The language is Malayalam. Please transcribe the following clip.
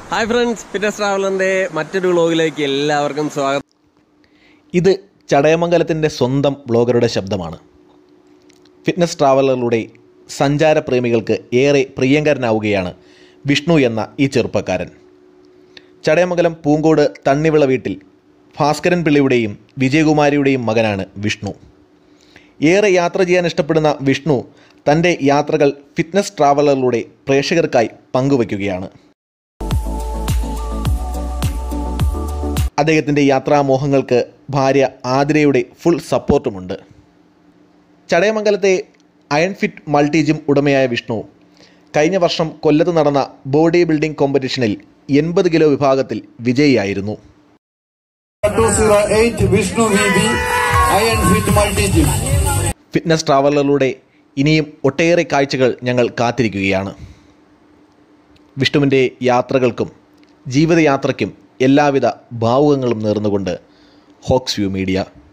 ഹായ് ഫ്രണ്ട്സ് ഫിറ്റ്നസ് ട്രാവലറിൻ്റെ മറ്റൊരു വ്ളോഗിലേക്ക് എല്ലാവർക്കും സ്വാഗതം ഇത് ചടയമംഗലത്തിൻ്റെ സ്വന്തം ബ്ലോഗറുടെ ശബ്ദമാണ് ഫിറ്റ്നസ് ട്രാവലറിലൂടെ സഞ്ചാരപ്രേമികൾക്ക് ഏറെ പ്രിയങ്കരനാവുകയാണ് വിഷ്ണു എന്ന ഈ ചെറുപ്പക്കാരൻ ചടയമംഗലം പൂങ്കോട് തണ്ണിവിള വീട്ടിൽ ഭാസ്കരൻ പിള്ളയുടെയും വിജയകുമാരിയുടെയും മകനാണ് വിഷ്ണു ഏറെ യാത്ര ചെയ്യാൻ ഇഷ്ടപ്പെടുന്ന വിഷ്ണു തൻ്റെ യാത്രകൾ ഫിറ്റ്നസ് ട്രാവലറിലൂടെ പ്രേക്ഷകർക്കായി പങ്കുവയ്ക്കുകയാണ് അദ്ദേഹത്തിൻ്റെ യാത്രാമോഹങ്ങൾക്ക് ഭാര്യ ആതിരയുടെ ഫുൾ സപ്പോർട്ടുമുണ്ട് ചടയമംഗലത്തെ അയൺ ഫിറ്റ് മൾട്ടി ജിം ഉടമയായ വിഷ്ണു കഴിഞ്ഞ വർഷം കൊല്ലത്ത് നടന്ന ബോഡി ബിൽഡിംഗ് കോമ്പറ്റീഷനിൽ എൺപത് കിലോ വിഭാഗത്തിൽ വിജയിയായിരുന്നു 208 Vishnu VB Iron Fit Multi Gym. Fitness ട്രാവലറിലൂടെ ഇനിയും ഒട്ടേറെ കാഴ്ചകൾ ഞങ്ങൾ കാത്തിരിക്കുകയാണ് വിഷ്ണുവിൻ്റെ യാത്രകൾക്കും ജീവിതയാത്രയ്ക്കും എല്ലാവിധ ഭാവുകങ്ങളും നേർന്നുകൊണ്ട് ഹോക്സ് വ്യൂ മീഡിയ